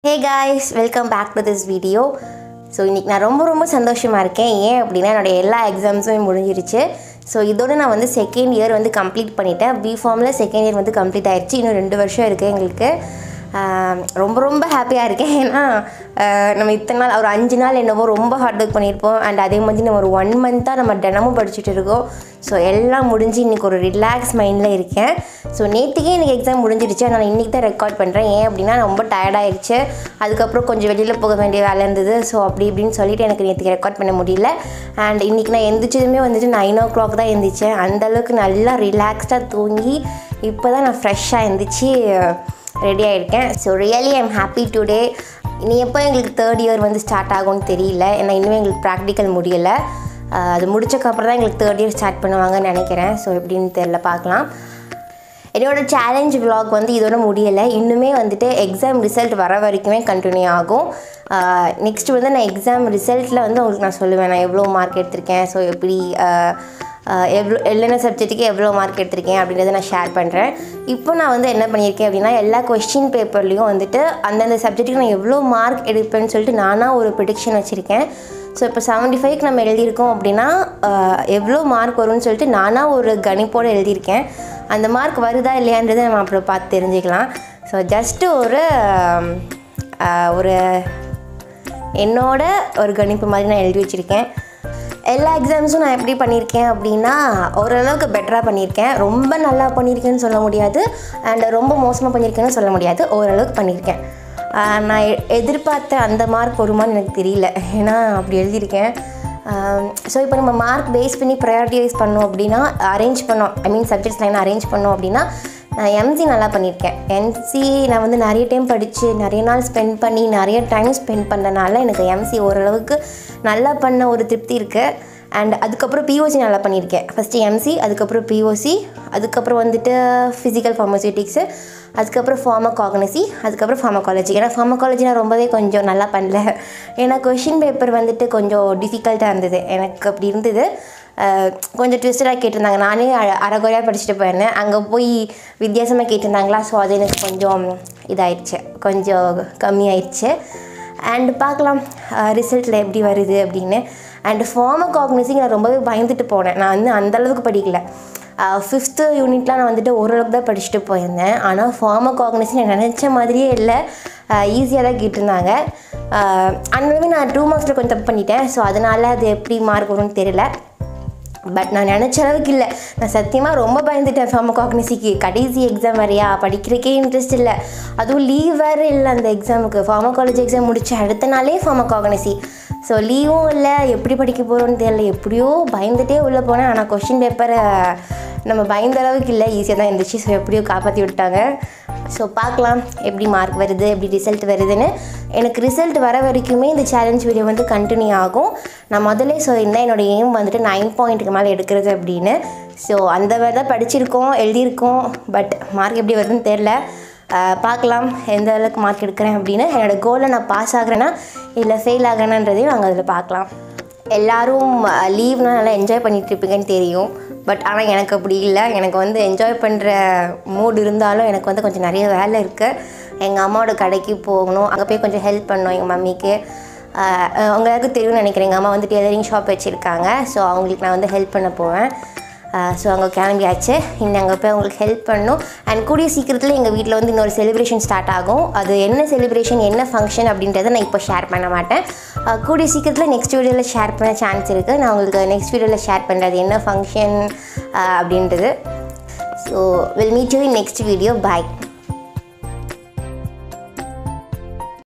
hey guys welcome back to this video so இன்றைக்கி நான் ரொம்ப ரொம்ப சந்தோஷமாக இருக்கேன் ஏன் அப்படின்னா என்னோடய எல்லா எக்ஸாம்ஸுமே முடிஞ்சிருச்சு ஸோ இதோட நான் வந்து செகண்ட் இயர் வந்து கம்ப்ளீட் பண்ணிட்டேன் பி ஃபார்மில் செகண்ட் இயர் வந்து கம்ப்ளீட் ஆயிடுச்சு இன்னும் ரெண்டு வருஷம் இருக்குது எங்களுக்கு ஆஹ் ரொம்ப ரொம்ப ஹாப்பியாக இருக்கேன் ஏன்னா ஆஹ் நம்ம இத்தனை நாள் ஒரு அஞ்சு நாள் என்னவோ ரொம்ப ஹார்ட் ஒர்க் பண்ணியிருப்போம் அண்ட் அதே மாதிரி நம்ம ஒரு ஒன் மந்த்தாக நம்ம தினமும் படிச்சுட்டு இருக்கோம் ஸோ எல்லாம் முடிஞ்சு இன்றைக்கி ஒரு ரிலாக்ஸ் மைண்டில் இருக்கேன் ஸோ நேற்றுக்கே எனக்கு எக்ஸாம் முடிஞ்சிருச்சு அதனால் இன்றைக்கி தான் ரெக்கார்ட் பண்ணுறேன் ஏன் அப்படின்னா நான் ரொம்ப டயர்டாயிருச்சு அதுக்கப்புறம் கொஞ்சம் வெளியில் போக வேண்டிய வேலை இருந்தது ஸோ அப்படி இப்படின்னு சொல்லிட்டு எனக்கு நேற்றுக்கு ரெக்கார்ட் பண்ண முடியல அண்ட் இன்றைக்கி நான் எந்திரிச்சதுமே வந்துட்டு நைன் ஓ கிளாக் தான் எந்திரிச்சேன் அந்தளவுக்கு நல்லா ரிலாக்ஸ்டாக தூங்கி இப்போ தான் நான் ஃப்ரெஷ்ஷாக எந்திரிச்சு ரெடி ஆகிருக்கேன் so really I'm happy today இனி எப்போ எங்களுக்கு தேர்ட் இயர் வந்து ஸ்டார்ட் ஆகும்னு தெரியல ஏன்னா இன்னுமே எங்களுக்கு ப்ராக்டிக்கல் முடியலை ஆஹ் அது முடிச்சக்கப்புறம் தான் எங்களுக்கு தேர்ட் இயர் ஸ்டார்ட் பண்ணுவாங்கன்னு நினைக்கிறேன் ஸோ எப்படின்னு தெரில பார்க்கலாம் என்னோட சேலஞ்ச் vlog வந்து இதோட முடியலை இன்னுமே வந்துட்டு எக்ஸாம் ரிசல்ட் வர வரைக்குமே கண்டினியூ ஆகும் நெக்ஸ்ட் வந்து நான் எக்ஸாம் ரிசல்ட்டில் வந்து உங்களுக்கு நான் சொல்லுவேன் நான் எவ்வளோ மார்க் எடுத்திருக்கேன் ஸோ எப்படி ஆஹ், ஆஹ், எவ்வளோ என்னென்ன சப்ஜெக்ட்டுக்கு எவ்வளோ மார்க் எடுத்திருக்கேன் அப்படின்றத நான் ஷேர் பண்ணுறேன் இப்போ நான் வந்து என்ன பண்ணியிருக்கேன் அப்படின்னா எல்லா கொஸ்டின் பேப்பர்லேயும் வந்துட்டு அந்தந்த சப்ஜெக்ட்டுக்கு நான் எவ்வளோ மார்க் எடுப்பேன்னு சொல்லிட்டு நானாக ஒரு ப்ரிடிக்ஷன் வச்சுருக்கேன் ஸோ இப்போ செவன்ட்டி ஃபைவ்க்கு நம்ம எழுதியிருக்கோம் அப்படின்னா ஆஹ், எவ்வளோ மார்க் வரும்னு சொல்லிட்டு நானாக ஒரு கணிப்போடு எழுதியிருக்கேன் அந்த மார்க் வருதா இல்லையான்றதை நம்ம அப்புறம் பார்த்து தெரிஞ்சுக்கலாம் ஸோ ஜஸ்ட்டு ஒரு ஆஹ், ஒரு என்னோட ஒரு கணிப்பு மாதிரி நான் எழுதி வச்சுருக்கேன் எல்லா எக்ஸாம்ஸும் நான் எப்படி பண்ணியிருக்கேன் அப்படின்னா ஓரளவுக்கு பெட்டராக பண்ணியிருக்கேன் ரொம்ப நல்லா பண்ணியிருக்கேன்னு சொல்ல முடியாது அண்ட் ரொம்ப மோசமாக பண்ணியிருக்கேன்னு சொல்ல முடியாது ஓரளவுக்கு பண்ணியிருக்கேன் ஆஹ் நான் எ- எதிர்பார்த்த அந்த மார்க் வருமான்னு எனக்கு தெரியல ஏன்னா அப்படி எழுதியிருக்கேன் ஸோ இப்போ நம்ம மார்க் பேஸ் பண்ணி ப்ரையாரிட்டிவைஸ் பண்ணோம் அப்படின்னா அரேஞ்ச் பண்ணோம் I mean subjects line arrange பண்ணோம் அப்படின்னா நான் எம்சி நல்லா பண்ணியிருக்கேன் எம்சி நான் வந்து நிறைய டைம் படித்து நிறைய நாள் ஸ்பெண்ட் பண்ணி நிறைய டைம் ஸ்பெண்ட் பண்ணனால எனக்கு எம்சி ஓரளவுக்கு நல்லா பண்ண ஒரு திருப்தி இருக்குது அண்ட் அதுக்கப்புறம் பிஓசி நல்லா பண்ணியிருக்கேன் ஃபஸ்ட்டு எம்சி அதுக்கப்புறம் பிஓசி அதுக்கப்புறம் வந்துட்டு ஃபிசிக்கல் ஃபார்மசியூட்டிக்ஸு அதுக்கப்புறம் ஃபார்மகாகனசி அதுக்கப்புறம் ஃபார்மகாலஜி ஏன்னா ஃபார்மகாலஜி நான் ரொம்பவே கொஞ்சம் நல்லா பண்ணல ஏன்னா கொஷின் பேப்பர் வந்துட்டு கொஞ்சம் டிஃபிகல்ட்டாக இருந்தது எனக்கு அப்படி இருந்தது அஹ் கொஞ்சம் ட்விஸ்டடாக கேட்டிருந்தாங்க நானே அர- அரைகுறையாக படிச்சுட்டு போயிருந்தேன் அங்கே போய் வித்தியாசமாக கேட்டிருந்தாங்களா ஸோ அது எனக்கு கொஞ்சம் இதாயிடுச்சு கொஞ்சம் கம்மியாயிடுச்சு அண்ட் பார்க்கலாம் ரிசல்ட்டில் எப்படி வருது அப்படின்னு அண்ட் ஃபார்மகாக்னிசிங் நான் ரொம்பவே பயந்துட்டு போனேன் நான் வந்து அந்தளவுக்கு படிக்கல ஃபிஃப்த்து யூனிட்லாம் நான் வந்துட்டு ஓரளவுக்கு தான் படிச்சுட்டு போயிருந்தேன் ஆனால் ஃபார்மகாக்னிசிங் நான் நினச்ச மாதிரியே இல்லை ஈஸியாக தான் கேட்டிருந்தாங்க அந்தளவுக்கு நான் டூ மார்க்ஸில் கொஞ்சம் தப்பு பண்ணிட்டேன் ஸோ அதனால் அது எப்படி மார்க் வரும்னு தெரியல பட் நான் நினச்ச அளவுக்கு இல்லை நான் சத்தியமாக ரொம்ப பயந்துட்டேன் ஃபார்மகாக்னிசிக்கு கடைசி எக்ஸாம் வரையா படிக்கிறக்கே இன்ட்ரெஸ்ட் இல்லை அதுவும் லீவ் வேறு இல்லை அந்த எக்ஸாமுக்கு ஃபார்மகாலஜி எக்ஸாம் முடிச்சு அடுத்த நாளே ஃபார்மகாக்னிசி ஸோ லீவும் இல்லை எப்படி படிக்க போகிறோன்னு தெரியல எப்படியோ பயந்துட்டே உள்ளே போனேன் ஆனால் கொஷின் பேப்பரை நம்ம பயந்த அளவுக்கு இல்லை ஈஸியாக தான் இருந்துச்சு ஸோ எப்படியோ காப்பாற்றி விட்டாங்க ஸோ பார்க்கலாம் எப்படி மார்க் வருது எப்படி ரிசல்ட் வருதுன்னு எனக்கு ரிசல்ட் வர வரைக்குமே இந்த சேலஞ்ச் வீடியோ வந்து கண்டினியூ ஆகும் நான் முதல்ல சொல்லியிருந்தேன் என்னோட எய்ம் வந்துட்டு நைன் பாயிண்ட்டுக்கு மேலே எடுக்கிறது அப்படின்னு ஸோ அந்த மாதிரி தான் படிச்சிருக்கோம் எழுதியிருக்கோம் பட் மார்க் எப்படி வருதுன்னு தெரில அஹ் பார்க்கலாம் எந்த அளவுக்கு மார்க் எடுக்கிறேன் அப்படின்னு என்னோடய கோலை நான் பாஸ் ஆகுறேன்னா இல்லை ஃபெயில் ஆகிறேனான்றதையும் நாங்கள் அதில் பார்க்கலாம் எல்லாரும் லீவ்னால் நல்லா என்ஜாய் பண்ணிட்டு இருப்பீங்கன்னு தெரியும் பட் ஆனால் எனக்கு அப்படி இல்லை எனக்கு வந்து என்ஜாய் பண்ணுற மூட் இருந்தாலும் எனக்கு வந்து கொஞ்சம் நிறைய வேலை இருக்குது எங்கள் அம்மாவோட கடைக்கு போகணும் அங்கே போய் கொஞ்சம் ஹெல்ப் பண்ணணும் எங்கள் மம்மிக்கு ஆஹ் அஹ் உங்களுக்கு தெரியும்னு நினைக்கிறேன் எங்கள் அம்மா வந்து டெய்லரிங் ஷாப் வச்சுருக்காங்க ஸோ அவங்களுக்கு நான் வந்து ஹெல்ப் பண்ண போவேன் ஸோ அங்கே கிளம்பியாச்சு இன்னும் அங்கே போய் அவங்களுக்கு ஹெல்ப் பண்ணணும் அண்ட் கூடிய சீக்கிரத்தில் எங்கள் வீட்டில் வந்து இன்னொரு செலிப்ரேஷன் ஸ்டார்ட் ஆகும் அது என்ன செலிப்ரேஷன் என்ன ஃபங்க்ஷன் அப்படின்றத நான் இப்போ ஷேர் பண்ண மாட்டேன் அஹ் கூடிய சீக்கிரத்தில் நெக்ஸ்ட் வீடியோவில் ஷேர் பண்ண சான்ஸ் இருக்குது நான் உங்களுக்கு நெக்ஸ்ட் வீடியோவில் ஷேர் பண்ணுறது என்ன ஃபங்க்ஷன் அப்படின்றது so will meet you in next video bye